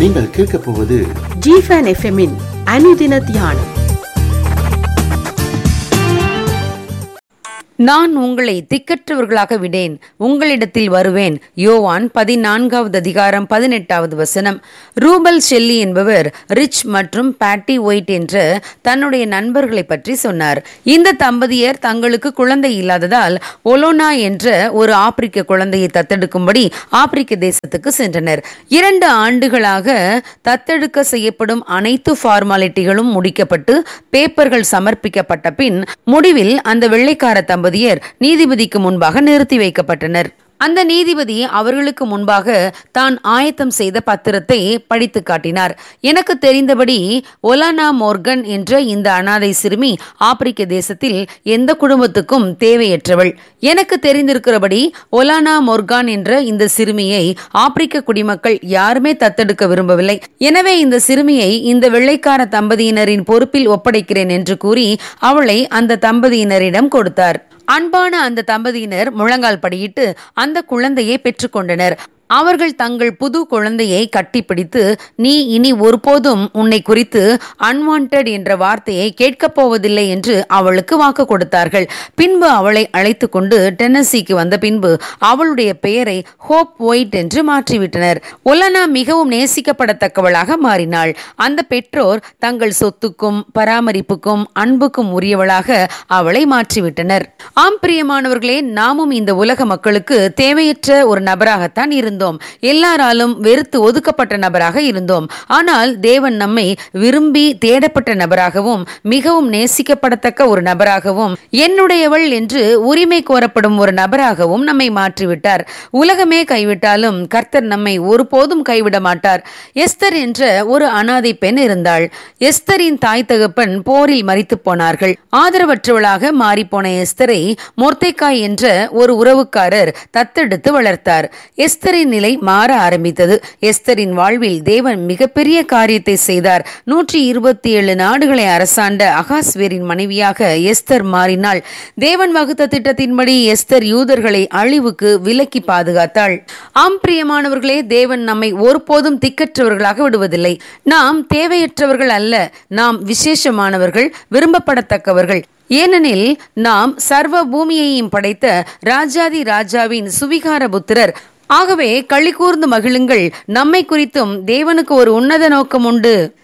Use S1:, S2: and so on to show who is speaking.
S1: நீங்கள் கேட்கப் போவது
S2: ஜிஃபன் எஃப்எம்மின் அனுதின தியானம்
S3: நான் உங்களை திக்கற்றவர்களாக விடேன் உங்களிடத்தில் வருவேன் யோவான் பதினான்காவது அதிகாரம் பதினெட்டாவது வசனம் ரூபல் ஷெல்லி என்பவர் ரிச் மற்றும் பேட்டி ஒயிட் என்ற தன்னுடைய நண்பர்களை பற்றி சொன்னார் இந்த தம்பதியர் தங்களுக்கு குழந்தை இல்லாததால் ஒலோனா என்ற ஒரு ஆப்பிரிக்க குழந்தையை தத்தெடுக்கும்படி ஆப்பிரிக்க தேசத்துக்கு சென்றனர் இரண்டு ஆண்டுகளாக தத்தெடுக்க செய்யப்படும் அனைத்து ஃபார்மாலிட்டிகளும் முடிக்கப்பட்டு பேப்பர்கள் சமர்ப்பிக்கப்பட்ட பின் முடிவில் அந்த வெள்ளைக்கார தம்பதியர் நீதிபதிக்கு முன்பாக நிறுத்தி வைக்கப்பட்டனர் அந்த நீதிபதி அவர்களுக்கு முன்பாக தான் ஆயத்தம் செய்த பத்திரத்தை படித்து காட்டினார் எனக்கு தெரிந்தபடி ஒலானா மோர்கன் என்ற இந்த அனாதை சிறுமி ஆப்பிரிக்க தேசத்தில் எந்த குடும்பத்துக்கும் தேவையற்றவள் எனக்கு தெரிந்திருக்கிறபடி ஒலானா மோர்கான் என்ற இந்த சிறுமியை ஆப்பிரிக்க குடிமக்கள் யாருமே தத்தெடுக்க விரும்பவில்லை எனவே இந்த சிறுமியை இந்த வெள்ளைக்கார தம்பதியினரின் பொறுப்பில் ஒப்படைக்கிறேன் என்று கூறி அவளை அந்த தம்பதியினரிடம் கொடுத்தார் அன்பான அந்த தம்பதியினர் முழங்கால் படியிட்டு அந்த குழந்தையை பெற்றுக்கொண்டனர் அவர்கள் தங்கள் புது குழந்தையை கட்டிப்பிடித்து நீ இனி ஒருபோதும் உன்னை குறித்து அன்வான்ட் என்ற வார்த்தையை கேட்கப் போவதில்லை என்று அவளுக்கு வாக்கு கொடுத்தார்கள் பின்பு அவளை அழைத்து கொண்டு டென்னசிக்கு வந்த பின்பு அவளுடைய பெயரை ஹோப் ஒயிட் என்று மாற்றிவிட்டனர் ஒலனா மிகவும் நேசிக்கப்படத்தக்கவளாக மாறினாள் அந்த பெற்றோர் தங்கள் சொத்துக்கும் பராமரிப்புக்கும் அன்புக்கும் உரியவளாக அவளை மாற்றிவிட்டனர் ஆம் பிரியமானவர்களே நாமும் இந்த உலக மக்களுக்கு தேவையற்ற ஒரு நபராகத்தான் இருந்தோம் எல்லாராலும் வெறுத்து ஒதுக்கப்பட்ட நபராக இருந்தோம் ஆனால் தேவன் நம்மை விரும்பி தேடப்பட்ட நபராகவும் மிகவும் நேசிக்கப்படத்தக்க ஒரு நபராகவும் என்னுடையவள் என்று உரிமை கோரப்படும் ஒரு நபராகவும் நம்மை மாற்றிவிட்டார் உலகமே கைவிட்டாலும் கர்த்தர் நம்மை ஒருபோதும் கைவிட மாட்டார் எஸ்தர் என்ற ஒரு அனாதை பெண் இருந்தாள் எஸ்தரின் தாய் தகப்பன் போரில் மறித்து போனார்கள் ஆதரவற்றவளாக மாறிப்போன எஸ்தரை மொர்த்தைக்காய் என்ற ஒரு உறவுக்காரர் தத்தெடுத்து வளர்த்தார் எஸ்தரின் நிலை மாற ஆரம்பித்தது எஸ்தரின் வாழ்வில் தேவன் மிகப்பெரிய காரியத்தை செய்தார் நூற்றி இருபத்தி ஏழு நாடுகளை அரசாண்ட அகாஸ்வேரின் மனைவியாக எஸ்தர் மாறினாள் தேவன் வகுத்த திட்டத்தின்படி எஸ்தர் யூதர்களை அழிவுக்கு விலக்கி பாதுகாத்தாள் ஆம் பிரியமானவர்களே தேவன் நம்மை ஒருபோதும் திக்கற்றவர்களாக விடுவதில்லை நாம் தேவையற்றவர்கள் அல்ல நாம் விசேஷமானவர்கள் விரும்பப்படத்தக்கவர்கள் ஏனெனில் நாம் சர்வ பூமியையும் படைத்த ராஜாதி ராஜாவின் சுவிகார புத்திரர் ஆகவே களி கூர்ந்து மகிழுங்கள் நம்மை குறித்தும் தேவனுக்கு ஒரு உன்னத நோக்கம் உண்டு